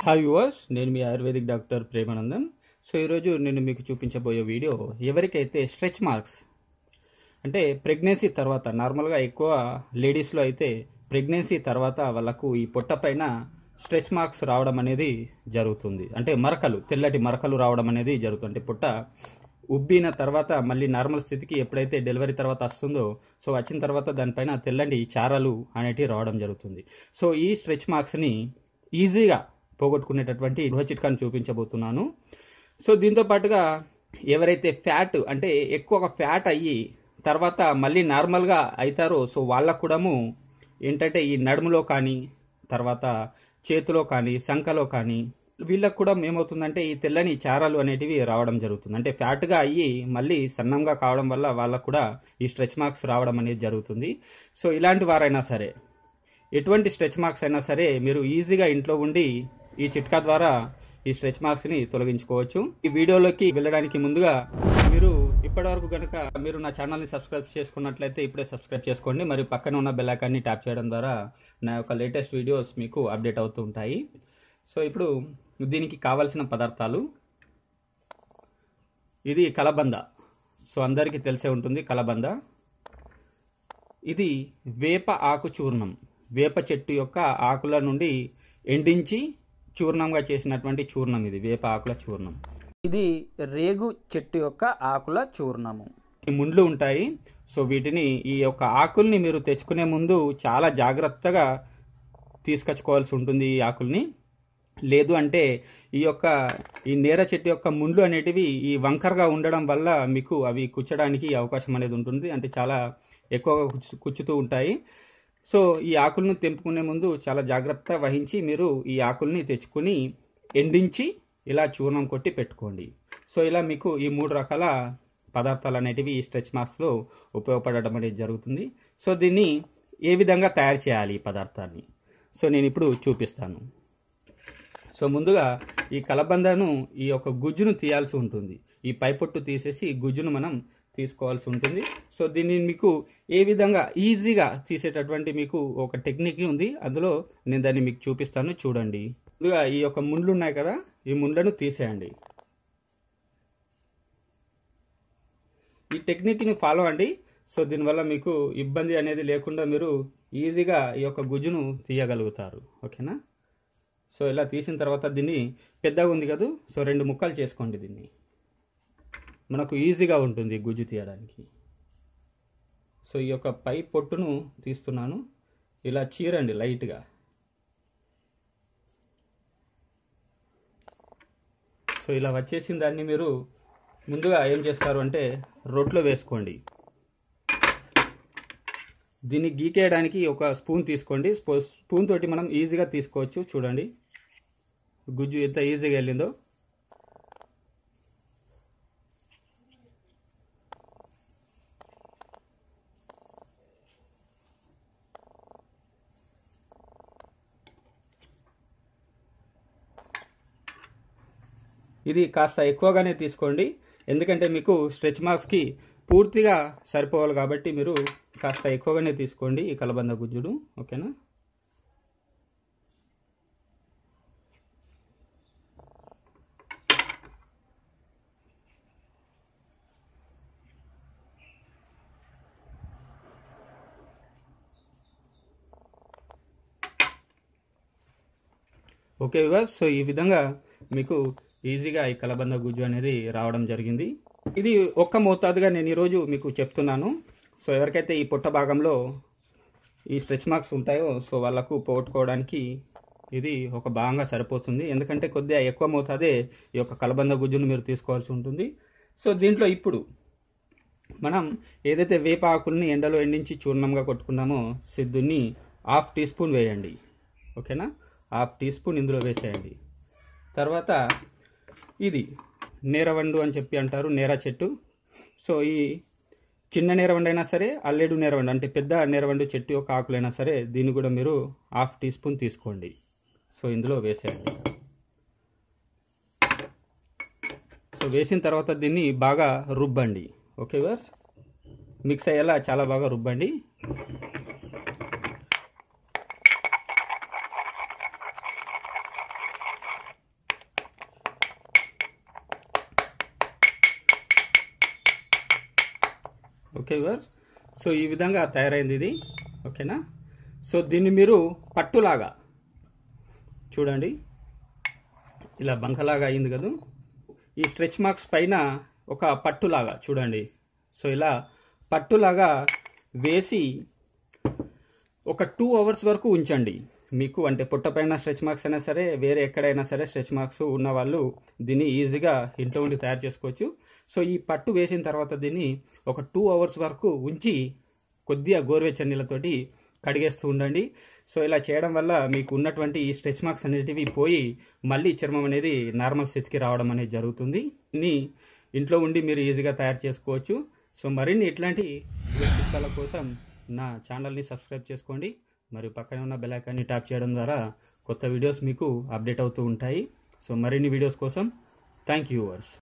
hi yours నేను మీ ayurvedic doctor Premanandan so ఈరోజు నేను మీకు చూపించబోయే వీడియో ఎవరికైతే స్ట్రెచ్ మార్క్స్ అంటే ప్రెగ్నెన్సీ తర్వాత నార్మల్గా ఎక్కువ లేడీస్లో అయితే ప్రెగ్నెన్సీ తర్వాత వాళ్ళకు ఈ పొట్ట పైన స్ట్రెచ్ మార్క్స్ రావడం అనేది జరుగుతుంది అంటే మరకలు తెల్లటి మరకలు రావడం అనేది జరుగుతుంది అంటే పొట్ట ఉబ్బిన తర్వాత మళ్ళీ నార్మల్ స్థితికి ఎప్పుడైతే డెలివరీ తర్వాత వస్తుందో సో వచ్చిన తర్వాత దానిపైన తెల్లని చారలు అనేటివి రావడం జరుగుతుంది సో ఈ స్ట్రెచ్ మార్క్స్ని ఈజీగా పోగొట్టుకునేటటువంటి గృహ చిట్కాను చూపించబోతున్నాను సో దీంతో పాటుగా ఎవరైతే ఫ్యాట్ అంటే ఎక్కువ ఫ్యాట్ అయ్యి తర్వాత మళ్ళీ నార్మల్గా అవుతారో సో వాళ్ళకు కూడాము ఏంటంటే ఈ నడుములో కానీ తర్వాత చేతిలో కానీ సంఖలో కానీ వీళ్ళకు కూడా ఏమవుతుందంటే ఈ తెల్లని చారాలు అనేటివి రావడం జరుగుతుంది అంటే ఫ్యాట్గా అయ్యి మళ్ళీ సన్నంగా కావడం వల్ల వాళ్ళకు కూడా ఈ స్ట్రెచ్ మార్క్స్ రావడం అనేది జరుగుతుంది సో ఇలాంటి వారైనా సరే ఎటువంటి స్ట్రెచ్ మార్క్స్ అయినా సరే మీరు ఈజీగా ఇంట్లో ఉండి ఈ చిట్కా ద్వారా ఈ స్ట్రెచ్ మార్క్స్ ని తొలగించుకోవచ్చు ఈ వీడియోలోకి వెళ్ళడానికి ముందుగా మీరు ఇప్పటివరకు కనుక మీరు నా ఛానల్ ని సబ్స్క్రైబ్ చేసుకున్నట్లయితే ఇప్పుడే సబ్స్క్రైబ్ చేసుకోండి మరి పక్కన ఉన్న బెల్ ఐకాన్ని ట్యాప్ చేయడం ద్వారా నా యొక్క లేటెస్ట్ వీడియోస్ మీకు అప్డేట్ అవుతూ ఉంటాయి సో ఇప్పుడు దీనికి కావలసిన పదార్థాలు ఇది కలబంద సో అందరికీ తెలిసే ఉంటుంది కలబంద ఇది వేప ఆకు చూర్ణం వేప చెట్టు యొక్క ఆకుల నుండి ఎండించి చూర్ణంగా చేసినటువంటి చూర్ణం ఇది వేప ఆకుల చూర్ణం ఇది రేగు చెట్టు యొక్క ఆకుల చూర్ణము ఈ ముండ్లు ఉంటాయి సో వీటిని ఈ యొక్క ఆకుల్ని మీరు తెచ్చుకునే ముందు చాలా జాగ్రత్తగా తీసుకొచ్చుకోవాల్సి ఉంటుంది ఈ ఆకుల్ని లేదు అంటే ఈ యొక్క ఈ నేర చెట్టు యొక్క ముండ్లు అనేటివి ఈ వంకరగా ఉండడం వల్ల మీకు అవి కుచ్చడానికి అవకాశం అనేది ఉంటుంది అంటే చాలా ఎక్కువగా కుచ్చు- కుచ్చుతూ ఉంటాయి సో ఈ ఆకులను తెంపుకునే ముందు చాలా జాగ్రత్త వహించి మీరు ఈ ఆకుల్ని తెచ్చుకుని ఎండించి ఇలా చూర్ణం కొట్టి పెట్టుకోండి సో ఇలా మీకు ఈ మూడు రకాల పదార్థాలు అనేటివి ఈ స్ట్రెచ్ మార్క్స్లో ఉపయోగపడడం అనేది జరుగుతుంది సో దీన్ని ఏ విధంగా తయారు చేయాలి ఈ పదార్థాన్ని సో నేను ఇప్పుడు చూపిస్తాను సో ముందుగా ఈ కలబందను ఈ యొక్క గుజ్జును తీయాల్సి ఉంటుంది ఈ పైపొట్టు తీసేసి ఈ గుజ్జును మనం తీసుకోవాల్సి ఉంటుంది సో దీన్ని మీకు ఏ విధంగా ఈజీగా తీసేటటువంటి మీకు ఒక టెక్నిక్ ఉంది అందులో నేను దాన్ని మీకు చూపిస్తాను చూడండి ముందుగా ఈ యొక్క ముండ్లు ఉన్నాయి కదా ఈ ముండ్లను తీసేయండి ఈ టెక్నిక్ని ఫాలో అండి సో దీనివల్ల మీకు ఇబ్బంది అనేది లేకుండా మీరు ఈజీగా ఈ యొక్క గుజ్జును తీయగలుగుతారు ఓకేనా సో ఇలా తీసిన తర్వాత దీన్ని పెద్దగా ఉంది కదా సో రెండు ముక్కలు చేసుకోండి దీన్ని మనకు ఈజీగా ఉంటుంది గుజ్జు తీయడానికి సో ఈ యొక్క పై పొట్టును తీస్తున్నాను ఇలా చీరండి లైట్గా సో ఇలా వచ్చేసిన దాన్ని మీరు ముందుగా ఏం చేస్తారు అంటే రోట్లో వేసుకోండి దీన్ని గీకేయడానికి ఒక స్పూన్ తీసుకోండి స్పూ- స్పూన్ తోటి మనం ఈజీగా తీసుకోవచ్చు చూడండి గుజ్జు ఎంత ఈజీగా వెళ్ళిందో ఇది కాస్త ఎక్కువగానే తీసుకోండి ఎందుకంటే మీకు స్ట్రెచ్ మార్క్స్కి పూర్తిగా సరిపోవాలి కాబట్టి మీరు కాస్త ఎక్కువగానే తీసుకోండి ఈ కలబంద గుజ్జుడు ఓకేనా ఓకే వివాస్ సో ఈ విధంగా మీకు ఈజీగా ఈ కలబంద గుజ్జు అనేది రావడం జరిగింది ఇది ఒక్క మోతాదుగా నేను ఈరోజు మీకు చెప్తున్నాను సో ఎవరికైతే ఈ పొట్ట భాగంలో ఈ స్ట్రెచ్ మార్క్స్ ఉంటాయో సో వాళ్ళకు పోగొట్టుకోవడానికి ఇది ఒక భాగంగా సరిపోతుంది ఎందుకంటే కొద్దిగా ఎక్కువ మోతాదే ఈ యొక్క కలబంద గుజ్జును మీరు తీసుకోవాల్సి ఉంటుంది సో దీంట్లో ఇప్పుడు మనం ఏదైతే వేప ఆకుల్ని ఎండలో ఎండించి చూర్ణంగా కొట్టుకున్నామో సిద్ధుని హాఫ్ టీ స్పూన్ వేయండి ఓకేనా హాఫ్ టీ స్పూన్ ఇందులో వేసేయండి తర్వాత ఇది నేరవండు అని చెప్పి అంటారు నేర చెట్టు సో ఈ చిన్న నేరవండు అయినా సరే అల్లేడు నేరవండు అంటే పెద్ద నేరవండు చెట్టు యొక్క ఆకులైనా సరే దీన్ని కూడా మీరు హాఫ్ టీ స్పూన్ తీసుకోండి సో ఇందులో వేసేయండి సో వేసిన తర్వాత దీన్ని బాగా రుబ్బండి ఓకే వర్స్ మిక్స్ అయ్యేలా చాలా బాగా రుబ్బండి ఓకే వ్యూవర్స్ సో ఈ విధంగా తయారైంది ఇది ఓకేనా సో దీన్ని మీరు పట్టులాగా చూడండి ఇలా బంకలాగా అయింది కదా ఈ స్ట్రెచ్ మార్క్స్ పైన ఒక పట్టులాగా చూడండి సో ఇలా పట్టులాగా వేసి ఒక టూ అవర్స్ వరకు ఉంచండి మీకు అంటే పుట్టపైన స్ట్రెచ్ మార్క్స్ అయినా సరే వేరే ఎక్కడైనా సరే స్ట్రెచ్ మార్క్స్ ఉన్న వాళ్ళు దీన్ని ఈజీగా ఇంట్లో ఉండి తయారు చేసుకోవచ్చు సో ఈ పట్టు వేసిన తర్వాత దీన్ని ఒక టూ అవర్స్ వరకు ఉంచి కొద్దిగా గోరువెచ్చని నీళ్ళతోటి కడిగేస్తూ ఉండండి సో ఇలా చేయడం వల్ల మీకు ఉన్నటువంటి ఈ స్ట్రెచ్ మార్క్స్ అనేటివి పోయి మళ్ళీ చర్మం అనేది నార్మల్ స్థితికి రావడం అనేది జరుగుతుంది దీన్ని ఇంట్లో ఉండి మీరు ఈజీగా తయారు చేసుకోవచ్చు సో మరిన్ని ఇట్లాంటి చిట్కాల కోసం నా ఛానల్ని సబ్స్క్రైబ్ చేసుకోండి మరియు పక్కనే ఉన్న బెల్ ఐకాన్ని ట్యాప్ చేయడం ద్వారా కొత్త వీడియోస్ మీకు అప్డేట్ అవుతూ ఉంటాయి సో మరిన్ని వీడియోస్ కోసం థ్యాంక్ యూ వర్స్